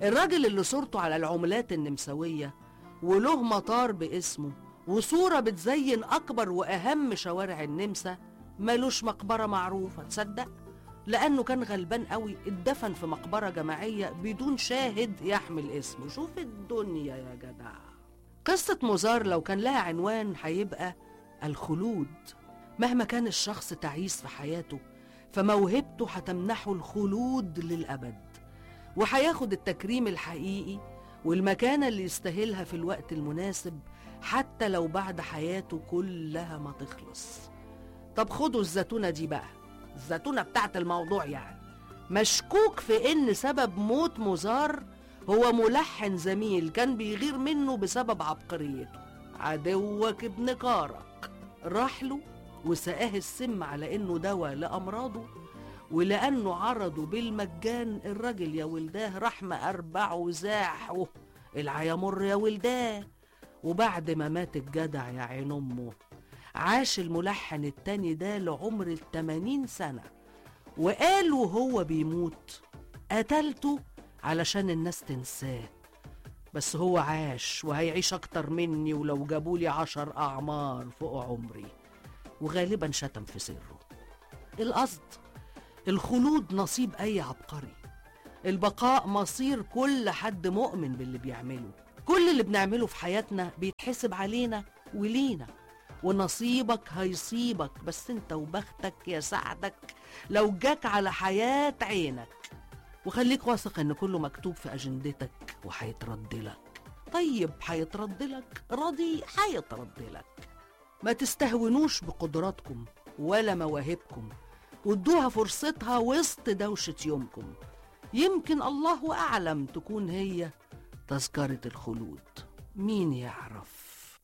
الراجل اللي صورته على العملات النمساوية وله مطار باسمه وصورة بتزين أكبر وأهم شوارع النمسا ملوش مقبرة معروفة تصدق؟ لأنه كان غلبان قوي اتدفن في مقبرة جماعية بدون شاهد يحمل اسمه شوف الدنيا يا جدع قصة موزار لو كان لها عنوان هيبقى الخلود مهما كان الشخص تعيس في حياته فموهبته هتمنحه الخلود للأبد وهياخد التكريم الحقيقي والمكانة اللي يستاهلها في الوقت المناسب حتى لو بعد حياته كلها ما تخلص طب خدوا الزتونة دي بقى الزتونة بتاعت الموضوع يعني مشكوك في ان سبب موت مزار هو ملحن زميل كان بيغير منه بسبب عبقريته عدوك ابن كارك راح له وسقاه السم على انه دواء لامراضه ولانه عرضه بالمجان الراجل يا ولداه راح مقربعه وزاحه العيامر يا ولداه وبعد ما مات الجدع يا عين امه عاش الملحن التاني ده لعمر التمانين سنة وقال وهو بيموت قتلته علشان الناس تنساه بس هو عاش وهيعيش أكتر مني ولو جابولي عشر أعمار فوق عمري وغالبا شتم في سره القصد الخلود نصيب أي عبقري البقاء مصير كل حد مؤمن باللي بيعمله كل اللي بنعمله في حياتنا بيتحسب علينا ولينا ونصيبك هيصيبك بس انت وبختك يا سعدك لو جاك على حياة عينك وخليك واثق ان كله مكتوب في اجندتك وهيترد لك طيب هيترد لك راضي هيترد لك ما تستهونوش بقدراتكم ولا مواهبكم وادوها فرصتها وسط دوشة يومكم يمكن الله أعلم تكون هي تذكرة الخلود مين يعرف